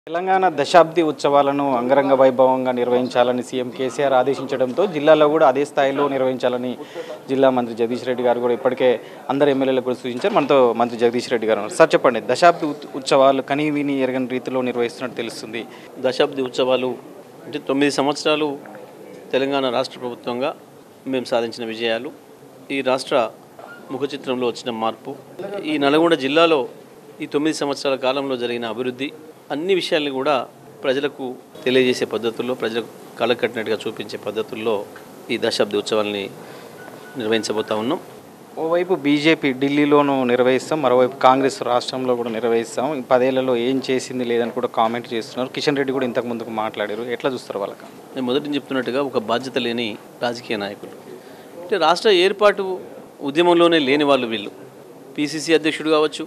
తెలంగాణ దశాబ్ది ఉత్సవాలను అంగరంగ వైభవంగా నిర్వహించాలని సీఎం కేసీఆర్ ఆదేశించడంతో జిల్లాలో కూడా అదే స్థాయిలో నిర్వహించాలని జిల్లా మంత్రి జగదీష్ రెడ్డి గారు కూడా ఇప్పటికే అందరు ఎమ్మెల్యేలకు కూడా సూచించారు మనతో మంత్రి జగదీష్ రెడ్డి గారు ఉన్నారు. సార్ చెప్పండి దశాబ్ది ఉత్- ఉత్సవాలు కనీ విని ఎరగని రీతిలో నిర్వహిస్తున్నట్టు తెలుస్తుంది దశాబ్ది ఉత్సవాలు అంటే తొమ్మిది సంవత్సరాలు తెలంగాణ రాష్ట్ర ప్రభుత్వంగా మేము సాధించిన విజయాలు ఈ రాష్ట్ర ముఖ చిత్రంలో వచ్చిన మార్పు ఈ నల్గొండ జిల్లాలో ఈ తొమ్మిది సంవత్సరాల కాలంలో జరిగిన అభివృద్ధి అన్ని విషయాల్ని కూడా ప్రజలకు తెలియజేసే పద్ధతుల్లో ప్రజలకు కళ్ళకట్టినట్టుగా చూపించే పద్ధతుల్లో ఈ దశాబ్ది ఉత్సవాల్ని నిర్వహించబోతా ఉన్నాం ఓవైపు బీజేపీ ఢిల్లీలోనూ నిర్వహిస్తాం మరోవైపు కాంగ్రెస్ రాష్ట్రంలో కూడా నిర్వహిస్తాం ఈ పదేళ్లలో ఏం చేసింది లేదని కూడా కామెంట్ చేస్తున్నారు కిషన్ రెడ్డి కూడా ఇంతకు ముందుకు మాట్లాడారు ఎట్లా చూస్తారు వాళ్ళకి నేను మొదటి నుంచి చెప్తున్నట్టుగా ఒక బాధ్యత లేని రాజకీయ నాయకులు అంటే రాష్ట్ర ఏర్పాటు ఉద్యమంలోనే లేని వాళ్ళు వీళ్ళు పిసిసి అధ్యక్షుడు కావచ్చు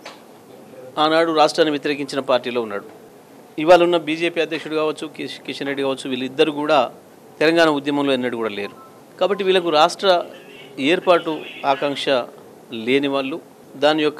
ఆనాడు రాష్ట్రాన్ని వ్యతిరేకించిన పార్టీలో ఉన్నాడు ఇవాళ ఉన్న బీజేపీ అధ్యక్షుడు కావచ్చు కిష్- కిషన్ రెడ్డి కావచ్చు వీళ్ళిద్దరు కూడా తెలంగాణ ఉద్యమంలో ఎన్నడూ కూడా లేరు కాబట్టి వీళ్ళకు రాష్ట్ర ఏర్పాటు ఆకాంక్ష లేని వాళ్ళు దాని యొక్క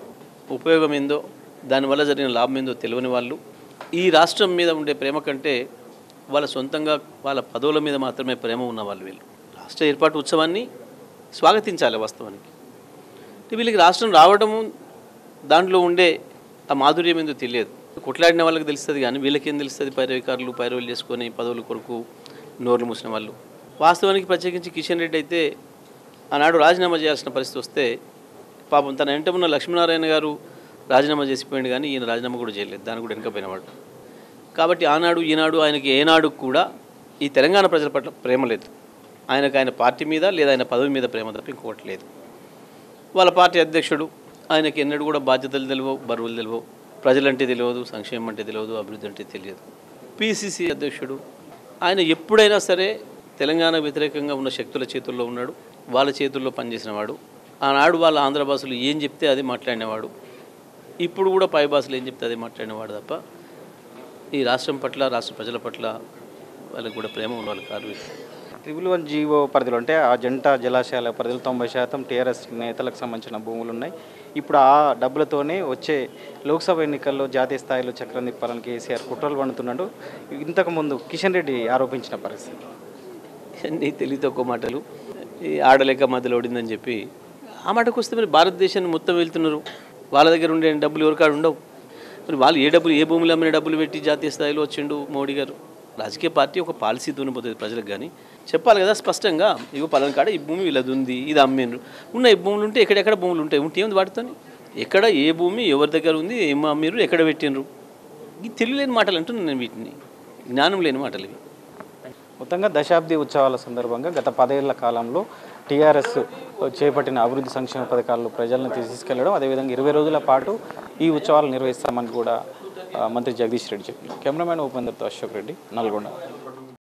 ఉపయోగం ఏందో దానివల్ల జరిగిన లాభం ఏందో తెలియని వాళ్ళు ఈ రాష్ట్రం మీద ఉండే ప్రేమ కంటే వాళ్ళ సొంతంగా వాళ్ళ పదవుల మీద మాత్రమే ప్రేమ ఉన్న వాళ్ళు వీళ్ళు రాష్ట్ర ఏర్పాటు ఉత్సవాన్ని స్వాగతించాలి వాస్తవానికి అంటే వీళ్ళకి రాష్ట్రం రావడము దాంట్లో ఉండే ఆ మాధుర్యం ఏందో తెలియదు కొట్లాడిన వాళ్ళకి తెలుస్తుంది కానీ వీళ్ళకేం తెలుస్తుంది పైరవికారులు పైరవులు చేసుకొని పదవుల కొరకు నోర్లు మూసిన వాళ్ళు వాస్తవానికి ప్రత్యేకించి కిషన్ రెడ్డి అయితే ఆనాడు రాజీనామా చేయాల్సిన పరిస్థితి వస్తే పాపం తన వెంట ఉన్న లక్ష్మీనారాయణ గారు రాజీనామా చేసిపోయింది కానీ ఈయన రాజీనామా కూడా చేయలేదు దాని కూడా వెనకపోయినవాడు కాబట్టి ఆనాడు ఈనాడు ఆయనకి ఏనాడు కూడా ఈ తెలంగాణ ప్రజల పట్ల ప్రేమ లేదు ఆయనకు ఆయన పార్టీ మీద లేదా ఆయన పదవి మీద ప్రేమ తప్ప ఇంకొకటి లేదు వాళ్ళ పార్టీ అధ్యక్షుడు ఆయనకి ఎన్నడూ కూడా బాధ్యతలు తెలియవు బరువులు తెలియవు ప్రజలంటే తెలియదు సంక్షేమం అంటే తెలియదు అభివృద్ధి అంటే తెలియదు పిసిసి అధ్యక్షుడు ఆయన ఎప్పుడైనా సరే తెలంగాణ వ్యతిరేకంగా ఉన్న శక్తుల చేతుల్లో ఉన్నాడు వాళ్ళ చేతుల్లో పనిచేసినవాడు ఆనాడు వాళ్ళ ఆంధ్ర భాషలు ఏం చెప్తే అది మాట్లాడినవాడు ఇప్పుడు కూడా పై భాషలు ఏం చెప్తే అదే మాట్లాడినవాడు తప్ప ఈ రాష్ట్రం పట్ల రాష్ట్ర ప్రజల పట్ల వాళ్ళకి కూడా ప్రేమ ఉన్నవాళ్ళు కాదు వీళ్ళు. ట్రిపుల్ వన్ జీవో పరిధిలో అంటే ఆ జంట జలాశయాల పరిధిలో తొంభై శాతం టీఆర్ఎస్ నేతలకు సంబంధించిన భూములు ఉన్నాయి ఇప్పుడు ఆ డబ్బులతోనే వచ్చే లోక్సభ ఎన్నికల్లో జాతీయ స్థాయిలో చక్రం తిప్పాలని కేసీఆర్ కుట్రలు పండుతున్నాడు ఇంతకు ముందు కిషన్ రెడ్డి ఆరోపించిన పరిస్థితి అన్నీ తెలివి తక్కువ మాటలు ఈ ఆడలేక మధ్యలో ఓడిందని చెప్పి ఆ మాటకు వస్తే మరి భారతదేశాన్ని మొత్తం వెళ్తున్నారు వాళ్ళ దగ్గర ఉండే డబ్బులు ఎవరికాడు ఉండవు మరి వాళ్ళు ఏ డబ్బులు ఏ భూములు అమ్మిన డబ్బులు పెట్టి జాతీయ స్థాయిలో వచ్చిండు మోడీ గారు రాజకీయ పార్టీ ఒక పాలసీ పోతుంది ప్రజలకు కానీ చెప్పాలి కదా స్పష్టంగా ఇగో పలానా కాడ ఈ భూమి వీళ్ళది ఉంది ఇది అమ్మిండ్రు ఉన్న ఈ భూములు ఉంటే ఎక్కడెక్కడ భూములు ఉంటాయి ఉంటే ఏముంది వాటితోని ఎక్కడ ఏ భూమి ఎవరి దగ్గర ఉంది ఏం అమ్మిర్రు ఎక్కడ పెట్టిండ్రు ఇది తెలియలేని మాటలు అంటున్నాను నేను వీటిని జ్ఞానం లేని మాటలు ఇవి మొత్తంగా దశాబ్ది ఉత్సవాల సందర్భంగా గత పదేళ్ల కాలంలో టీఆర్ఎస్ చేపట్టిన అభివృద్ధి సంక్షేమ పథకాలను ప్రజలను తీసుకెళ్లడం అదేవిధంగా ఇరవై రోజుల పాటు ఈ ఉత్సవాలు నిర్వహిస్తామని కూడా ఆ, మంత్రి జగదీష్ రెడ్డి చెప్పారు కెమెరామెన్ ఉపేందర్తో అశోక్ రెడ్డి నల్గొండ